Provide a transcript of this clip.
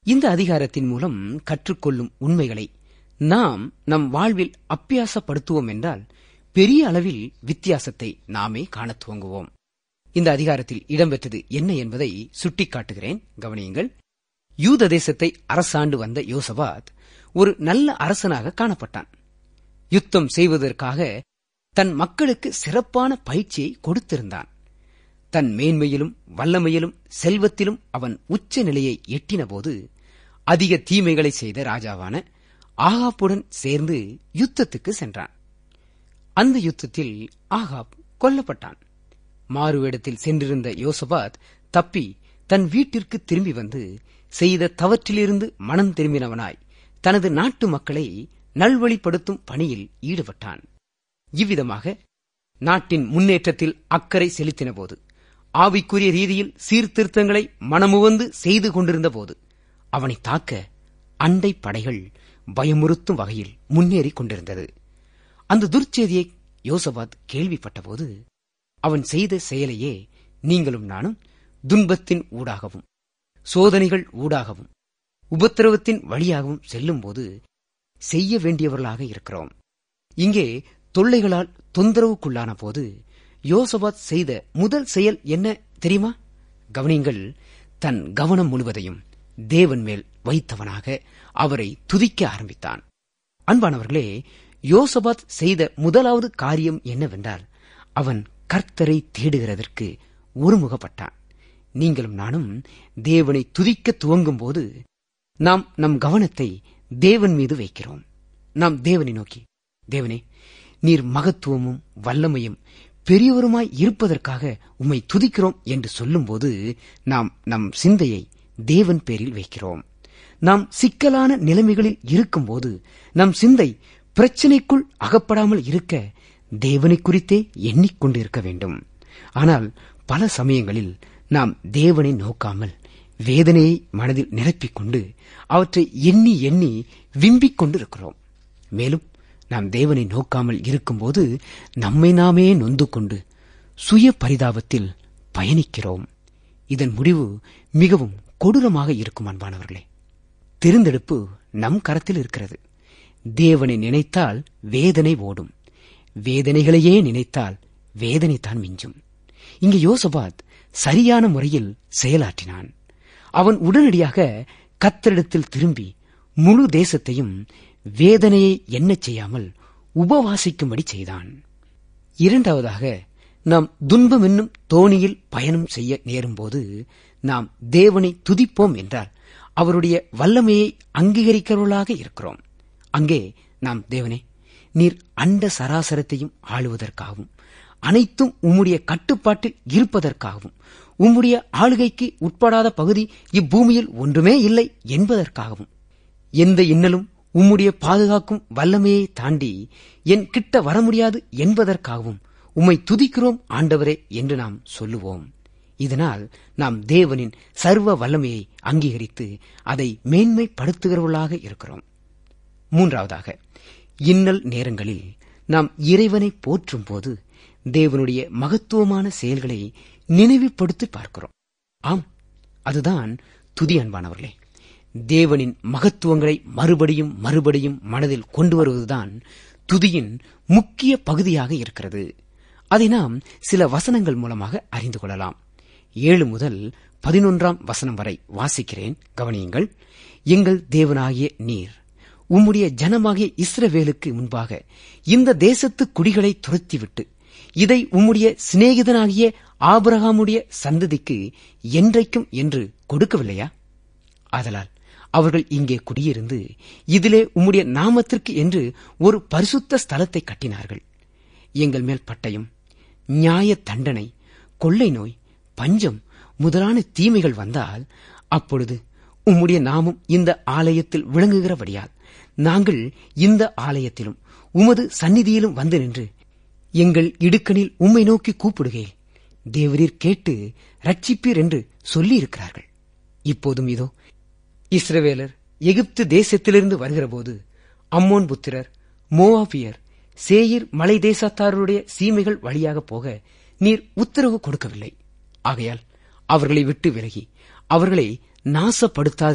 இந்த அதிகாரத்தின் மூலம் கற்றுக்கொள்ளும் உண்மைகளை நாம் நம் வாழ்வில் அப்பியாசப்படுத்துவோம் என்றால் பெரிய அளவில் வித்தியாசத்தை நாமே காணத் துவங்குவோம் இந்த அதிகாரத்தில் இடம்பெற்றது என்ன என்பதை சுட்டிக்காட்டுகிறேன் கவனியுங்கள் யூத தேசத்தை அரசாண்டு வந்த யோசபாத் ஒரு நல்ல அரசனாக காணப்பட்டான் யுத்தம் செய்வதற்காக தன் மக்களுக்கு சிறப்பான பயிற்சியை கொடுத்திருந்தான் தன் மேன்மையிலும் வல்லமையிலும் செல்வத்திலும் அவன் உச்ச நிலையை எட்டினபோது அதிக தீமைகளை செய்த ராஜாவான ஆகாப்புடன் சேர்ந்து யுத்தத்துக்கு சென்றான் அந்த யுத்தத்தில் ஆகாப் கொல்லப்பட்டான் மாறுவேடத்தில் சென்றிருந்த யோசபாத் தப்பி தன் வீட்டிற்கு திரும்பி வந்து செய்த தவற்றிலிருந்து மனம் திரும்பினவனாய் தனது நாட்டு மக்களை நல்வழிப்படுத்தும் பணியில் ஈடுபட்டான் இவ்விதமாக நாட்டின் முன்னேற்றத்தில் அக்கறை செலுத்தினபோது ஆவிக்குரிய ரீதியில் சீர்திருத்தங்களை மனமுவந்து செய்து கொண்டிருந்த போது அவனை தாக்க அண்டை படைகள் பயமுறுத்தும் வகையில் முன்னேறிக் கொண்டிருந்தது அந்த துர்ச்செய்தியை யோசபாத் கேள்விப்பட்டபோது அவன் செய்த செயலையே நீங்களும் நானும் துன்பத்தின் ஊடாகவும் சோதனைகள் ஊடாகவும் உபத்திரவத்தின் வழியாகவும் செல்லும்போது செய்ய வேண்டியவர்களாக இருக்கிறோம் இங்கே தொல்லைகளால் தொந்தரவுக்குள்ளான போது யோசபாத் செய்த முதல் செயல் என்ன தெரியுமா கவனிங்கள் தன் கவனம் முழுவதையும் தேவன் மேல் வைத்தவனாக அவரை துதிக்க ஆரம்பித்தான் அன்பானவர்களே யோசபாத் செய்த முதலாவது காரியம் என்னவென்றால் அவன் கர்த்தரை தேடுகிறதற்கு ஒருமுகப்பட்டான் நீங்களும் நானும் தேவனை துதிக்க துவங்கும் போது நாம் நம் கவனத்தை தேவன் மீது வைக்கிறோம் நாம் தேவனை நோக்கி தேவனே நீர் மகத்துவமும் வல்லமையும் பெரியவருமாய் இருப்பதற்காக உம்மை துதிக்கிறோம் என்று சொல்லும்போது நாம் நம் சிந்தையை தேவன் பேரில் வைக்கிறோம் நாம் சிக்கலான நிலைமைகளில் இருக்கும்போது நம் சிந்தை பிரச்சனைக்குள் அகப்படாமல் இருக்க தேவனை குறித்தே எண்ணிக்கொண்டிருக்க வேண்டும் ஆனால் பல சமயங்களில் நாம் தேவனை நோக்காமல் வேதனையை மனதில் நிரப்பிக் கொண்டு அவற்றை எண்ணி எண்ணி விம்பிக் கொண்டிருக்கிறோம் மேலும் நாம் தேவனை நோக்காமல் இருக்கும்போது நம்மை நாமே நொந்து கொண்டு சுய பரிதாபத்தில் பயணிக்கிறோம் இதன் முடிவு மிகவும் கொடூரமாக இருக்கும் அன்பானவர்களே தெரிந்தெடுப்பு நம் கரத்தில் இருக்கிறது தேவனை நினைத்தால் வேதனை ஓடும் வேதனைகளையே நினைத்தால் வேதனை தான் மிஞ்சும் இங்கே யோசபாத் சரியான முறையில் செயலாற்றினான் அவன் உடனடியாக கத்தரிடத்தில் திரும்பி முழு தேசத்தையும் வேதனையை எண்ணச் செய்யாமல் உபவாசிக்கும்படி செய்தான் இரண்டாவதாக நாம் துன்பம் என்னும் தோணியில் பயணம் செய்ய நேரும்போது நாம் தேவனை துதிப்போம் என்றால் அவருடைய வல்லமையை அங்கீகரிக்கிறவர்களாக இருக்கிறோம் அங்கே நாம் தேவனே நீர் அண்ட சராசரத்தையும் ஆளுவதற்காகவும் அனைத்தும் உம்முடைய கட்டுப்பாட்டில் இருப்பதற்காகவும் உம்முடைய ஆளுகைக்கு உட்படாத பகுதி இப்பூமியில் ஒன்றுமே இல்லை என்பதற்காகவும் எந்த இன்னலும் உம்முடைய பாதுகாக்கும் வல்லமையை தாண்டி என் கிட்ட வர முடியாது என்பதற்காகவும் உம்மை துதிக்கிறோம் ஆண்டவரே என்று நாம் சொல்லுவோம் இதனால் நாம் தேவனின் சர்வ வல்லமையை அங்கீகரித்து அதை மேன்மைப்படுத்துகிறவர்களாக இருக்கிறோம் மூன்றாவதாக இன்னல் நேரங்களில் நாம் இறைவனை போற்றும் போது தேவனுடைய மகத்துவமான செயல்களை நினைவுபடுத்தி பார்க்கிறோம் ஆம் அதுதான் துதி அன்பானவர்களே தேவனின் மகத்துவங்களை மறுபடியும் மறுபடியும் மனதில் கொண்டு வருவதுதான் துதியின் முக்கிய பகுதியாக இருக்கிறது அதை நாம் சில வசனங்கள் மூலமாக அறிந்து கொள்ளலாம் ஏழு முதல் பதினொன்றாம் வசனம் வரை வாசிக்கிறேன் கவனியுங்கள் எங்கள் தேவனாகிய நீர் உம்முடைய ஜனமாகிய இஸ்ரவேலுக்கு முன்பாக இந்த தேசத்து குடிகளை துரத்திவிட்டு இதை உம்முடைய சிநேகிதனாகிய ஆபிரகாமுடைய சந்ததிக்கு என்றைக்கும் என்று கொடுக்கவில்லையா ஆதலால் அவர்கள் இங்கே குடியிருந்து இதிலே உம்முடைய நாமத்திற்கு என்று ஒரு பரிசுத்த ஸ்தலத்தை கட்டினார்கள் எங்கள் மேல் பட்டயம் நியாய தண்டனை கொள்ளை நோய் பஞ்சம் முதலான தீமைகள் வந்தால் அப்பொழுது உம்முடைய நாமம் இந்த ஆலயத்தில் விளங்குகிறபடியால் நாங்கள் இந்த ஆலயத்திலும் உமது சந்நிதியிலும் வந்து நின்று எங்கள் இடுக்கணில் உம்மை நோக்கி கூப்பிடுகே தேவரீர் கேட்டு ரட்சிப்பீர் என்று சொல்லியிருக்கிறார்கள் இப்போதும் இதோ இஸ்ரவேலர் எகிப்து தேசத்திலிருந்து வருகிறபோது அம்மோன் புத்திரர் மோவாபியர் சேயிர் மலை தேசத்தாருடைய சீமைகள் வழியாக போக நீர் உத்தரவு கொடுக்கவில்லை ஆகையால் அவர்களை விட்டு விலகி அவர்களை நாசப்படுத்தாது